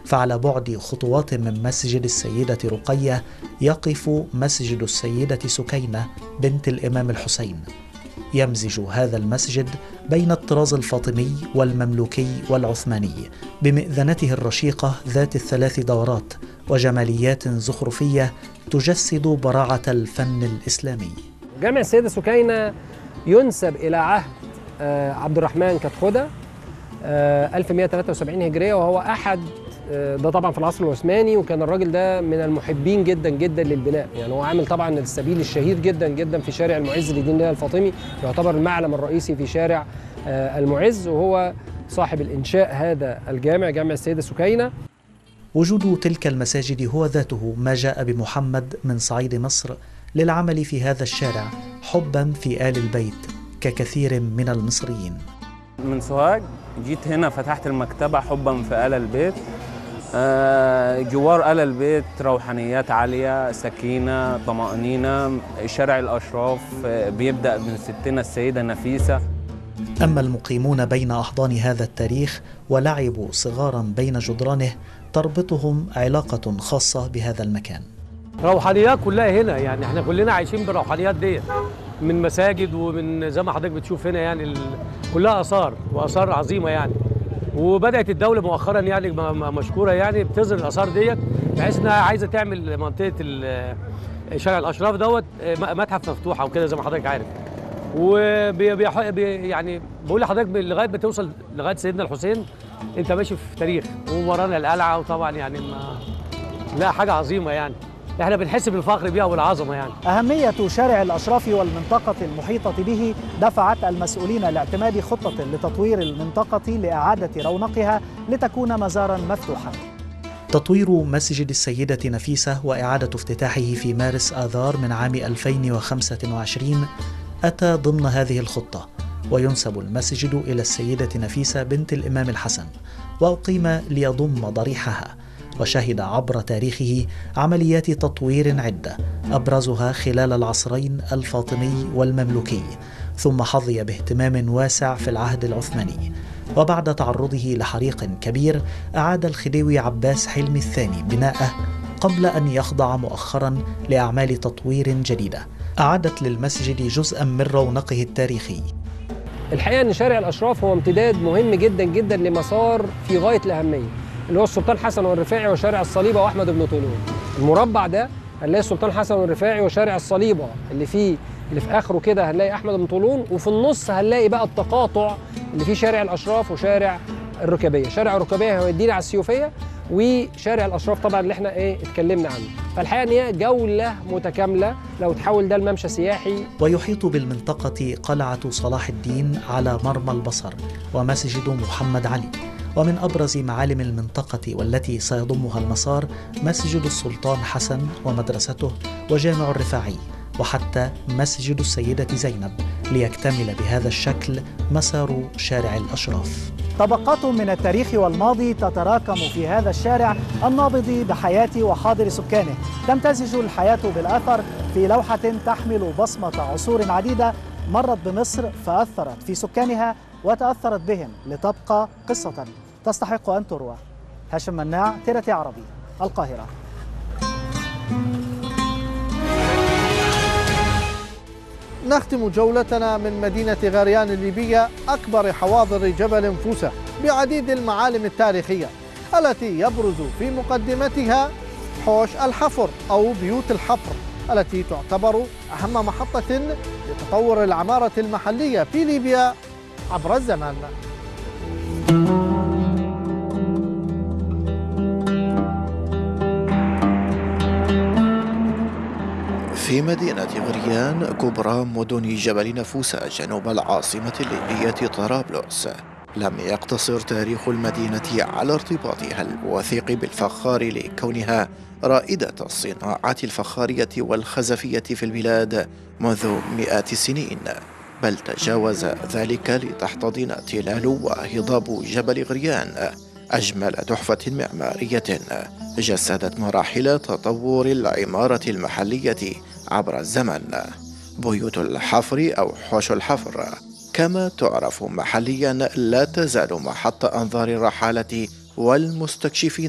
فعلى بعد خطوات من مسجد السيدة رقية يقف مسجد السيدة سكينة بنت الإمام الحسين يمزج هذا المسجد بين الطراز الفاطمي والمملوكي والعثماني بمئذنته الرشيقة ذات الثلاث دورات وجماليات زخرفية تجسد براعة الفن الإسلامي جامع السيدة سكينة ينسب إلى عهد آه، عبد الرحمن كتخدة آه، 1173 هجرية وهو أحد آه، ده طبعا في العصر العثماني وكان الراجل ده من المحبين جدا جدا للبناء يعني هو عامل طبعا السبيل الشهير جدا جدا في شارع المعز لدين الله الفاطمي يعتبر المعلم الرئيسي في شارع آه، المعز وهو صاحب الإنشاء هذا الجامع جامع السيدة سكينة وجود تلك المساجد هو ذاته ما جاء بمحمد من صعيد مصر للعمل في هذا الشارع حبا في آل البيت ككثير من المصريين من سوهاج جيت هنا فتحت المكتبة حبا في آل البيت آه، جوار آل البيت روحانيات عالية سكينة طمأنينة شارع الأشراف آه، بيبدأ من ستنا السيدة نفيسة أما المقيمون بين أحضان هذا التاريخ ولعبوا صغارا بين جدرانه تربطهم علاقة خاصة بهذا المكان روحانيات كلها هنا يعني احنا كلنا عايشين بالروحانيات ديت من مساجد ومن زي ما حضرتك بتشوف هنا يعني ال... كلها اثار واثار عظيمه يعني وبدات الدوله مؤخرا يعني م- م- مشكوره يعني بتظهر الاثار ديت بحيث انها عايزه تعمل منطقه ال- شارع الاشراف دوت م- متحف مفتوح او كده زي ما حضرتك عارف وبي بي بي يعني بقول لحضرتك لغايه ما توصل لغايه سيدنا الحسين انت ماشي في تاريخ وورانا القلعه وطبعا يعني ما لا حاجه عظيمه يعني احنا بنحس بالفخر بيها والعظمه يعني أهمية شارع الأشراف والمنطقة المحيطة به دفعت المسؤولين لاعتماد خطة لتطوير المنطقة لإعادة رونقها لتكون مزارا مفتوحا تطوير مسجد السيدة نفيسة وإعادة افتتاحه في مارس آذار من عام 2025 أتى ضمن هذه الخطة وينسب المسجد إلى السيدة نفيسة بنت الإمام الحسن وأقيم ليضم ضريحها وشهد عبر تاريخه عمليات تطوير عدة أبرزها خلال العصرين الفاطمي والمملوكي ثم حظي باهتمام واسع في العهد العثماني وبعد تعرضه لحريق كبير أعاد الخديوي عباس حلمي الثاني بناءه قبل أن يخضع مؤخرا لأعمال تطوير جديدة أعادت للمسجد جزءا من رونقه التاريخي الحقيقه ان شارع الاشراف هو امتداد مهم جدا جدا لمسار في غايه الاهميه اللي هو السلطان حسن والرفاعي وشارع الصليبه واحمد بن طولون المربع ده هنلاقي السلطان حسن والرفاعي وشارع الصليبه اللي فيه اللي في اخره كده هنلاقي احمد بن طولون وفي النص هنلاقي بقى التقاطع اللي فيه شارع الاشراف وشارع الركابيه شارع الركابيه هيودينا على السيوفيه وشارع الاشراف طبعا اللي احنا ايه اتكلمنا عنه فالحقيقه ان هي جوله متكامله لو تحول ده لممشى سياحي ويحيط بالمنطقة قلعة صلاح الدين على مرمى البصر ومسجد محمد علي ومن أبرز معالم المنطقة والتي سيضمها المسار مسجد السلطان حسن ومدرسته وجامع الرفاعي وحتى مسجد السيدة زينب ليكتمل بهذا الشكل مسار شارع الأشراف طبقات من التاريخ والماضي تتراكم في هذا الشارع النابض بحياة وحاضر سكانه تمتزج الحياة بالأثر في لوحة تحمل بصمة عصور عديدة مرت بمصر فأثرت في سكانها وتأثرت بهم لتبقى قصة تستحق أن تروى هاشم مناع تيرتي عربي القاهرة نختم جولتنا من مدينة غريان الليبية أكبر حواضر جبل فوسة بعديد المعالم التاريخية التي يبرز في مقدمتها حوش الحفر أو بيوت الحفر التي تعتبر أهم محطة لتطور العمارة المحلية في ليبيا عبر الزمن في مدينة غريان كبرى مدن جبل نفوسة جنوب العاصمة الليبية طرابلس لم يقتصر تاريخ المدينة على ارتباطها الوثيق بالفخار لكونها رائدة الصناعات الفخارية والخزفية في البلاد منذ مئات السنين بل تجاوز ذلك لتحتضن تلال وهضاب جبل غريان أجمل تحفة معمارية جسدت مراحل تطور العمارة المحلية عبر الزمن بيوت الحفر أو حوش الحفر كما تعرف محليا لا تزال محط أنظار الرحالة والمستكشفين